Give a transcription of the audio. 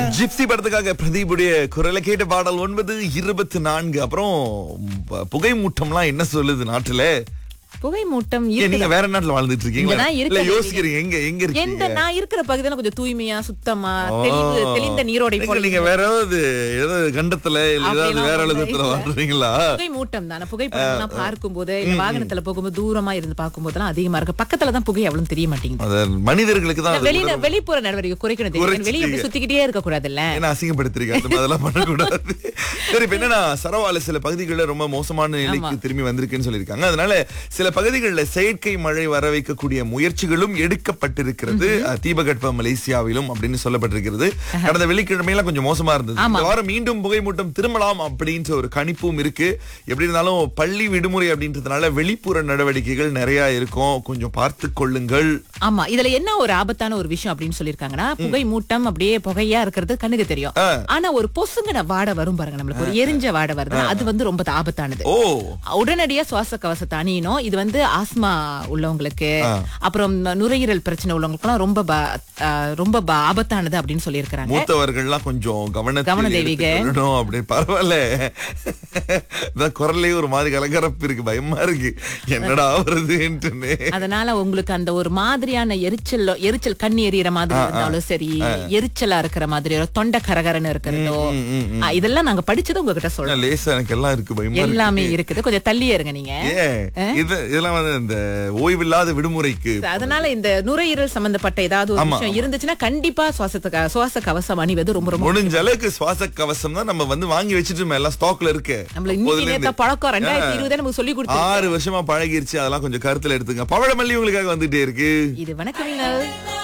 Gypsy படத்துக்காக பிரதீபுடைய குரலை கேட்ட பாடல் ஒன்பது இருபத்தி நான்கு அப்புறம் ப- புகை மூட்டம்லாம் என்ன சொல்லுது நாட்டுல புகை மூட்டம் ஏன் இருக்குதா? நீங்க வேற நாட்டுல வாழ்ந்துட்டு இருக்கீங்களா இங்கதான் இல்ல இருக்கேன் யோசிக்கிறீங்க எங்க எங்க எந்த இருக்கீங்க நான் இருக்கிற பகுதியில கொஞ்சம் தூய்மையா சுத்தமா தெளிவு தெளிந்த நீரோடை எங்க போல நீங்க வேற ஏதாவது ஏதாவது கண்டத்துல இல்ல ஏதாவது அப்படிலாம் வேற ஒண்ணும் அழுத்தத்துல இல்ல. வாழ்றீங்களா புகை மூட்டம் தானே புகைப்படம் பார்க்கும்போது இல்ல வாகனத்துல போகும்போது தூரமா இருந்து பார்க்கும்போதெல்லாம் அதிகமா இருக்கு பக்கத்துல தான் புகை அவ்வளவு தெரிய மாட்டேங்குது அது மனிதர்களுக்கு தான் அது வெளியில வெளிப்புற நடவடிக்கை குறைக்கணும் தெரியும். வெளிய அப்படி சுத்திக்கிட்டே இருக்க கூடாதுல்ல என்ன அசிங்கப்படுத்திருக்க அந்த மாதிரி அதெல்லாம் பண்ணக்கூடாது சரி இப்ப என்னன்னா சரவால சில பகுதிகளில் ரொம்ப மோசமான நிலைக்கு திரும்பி வந்திருக்குன்னு சொல்லியிருக்காங்க அதனால சில பகுதிகளில் செயற்கை மழை வர வைக்கக்கூடிய முயற்சிகளும் எடுக்கப்பட்டிருக்கிறது அஹ், தீபகற்ப மலேசியாவிலும் அப்படின்னு சொல்லப்பட்டிருக்கிறது கடந்த வெள்ளிக்கிழமையெல்லாம் கொஞ்சம் மோசமா இருந்தது இந்த வாரம் மீண்டும் புகைமூட்டம் திரும்பலாம் அப்படின்ற ஒரு கணிப்பும் இருக்கு எப்படி இருந்தாலும் பள்ளி விடுமுறை அப்படின்றதுனால வெளிப்புற நடவடிக்கைகள் நிறைய இருக்கும் கொஞ்சம் பார்த்து கொள்ளுங்கள் ஆமா இதுல என்ன ஒரு ஆபத்தான ஒரு விஷயம் அப்படின்னு சொல்லிருக்காங்கன்னா புகை மூட்டம் அப்படியே புகையா இருக்கிறது கண்ணுக்கு தெரியும் ஆனா ஒரு பொசுங்கின வாடை வரும் பாருங்க நம்மளுக்கு ஒரு எரிஞ்ச வாடை வருது அது வந்து ரொம்ப ஆபத்தானது ஓ உடனடியா சுவாச கவசத்தை அணியணும் இது வந்து ஆஸ்மா உள்ளவங்களுக்கு அப்புறம் நுரையீரல் பிரச்சனை உள்ளவங்களுக்குலாம் ரொம்ப ப- ஆஹ் ரொம்ப ப- ஆபத்தானது அப்படின்னு சொல்லியிருக்கிறாங்க மூத்தவர்கள்லாம் கொஞ்சம் கவன கவனத்தில் தெய்வீக. எடுத்துக்கொள்ளணும் அப்படி பரவாயில்ல இதான் குரல்லே ஒரு மாதிரி கலகரப்பு இருக்கு பயமா இருக்கு என்னடா வருதுன்ட்டுன்னு அதனால உங்களுக்கு அந்த ஒரு மாதிரியான எரிச்சல் எரிச்சல் கண்ணி எரியற மாதிரி இருந்தாலும் சரி எரிச்சலா இருக்கிற மாதிரி ஒரு தொண்டை கரகரன்னு இருக்கிறதோ ஆ, இதெல்லாம் நாங்க படிச்சது உங்ககிட்ட சொல்றோம் லேசா எனக்கு எல்லாம் இருக்கு பயமா இருக்கு எல்லாமே இருக்குது கொஞ்சம் தள்ளியே இருங்க நீங்க ஏன் இது இதெல்லாம் வந்து இந்த ஓய்வில்லாத விடுமுறைக்கு அதனால இந்த நுரையீரல் சம்பந்தப்பட்ட ஏதாவது ஒரு விஷயம் இருந்துச்சுன்னா கண்டிப்பா சுவாசத்துக்கு சுவாச கவசம் அணிவது ரொம்ப ரொம்ப முடிஞ்ச அளவுக்கு சுவாச கவசம் தான் நம்ம வந்து வாங்கி வச்சுட்டு எல்லாம் ஸ்டாக்ல இருக்கு நம்மள இன்னைக்கு அப்போதுல நேத்த இருந்து. பழக்கம் ரெண்டாயிரத்தி இருபது நமக்கு சொல்லி கொடுத்து ஆறு வருஷமா பழகிருச்சு அதெல்லாம் கொஞ்சம் கருத்துல எடுத்துங்க பவழமல்லி உங்களுக்காக வந்துட்டே இருக்கு இது வணக்கம்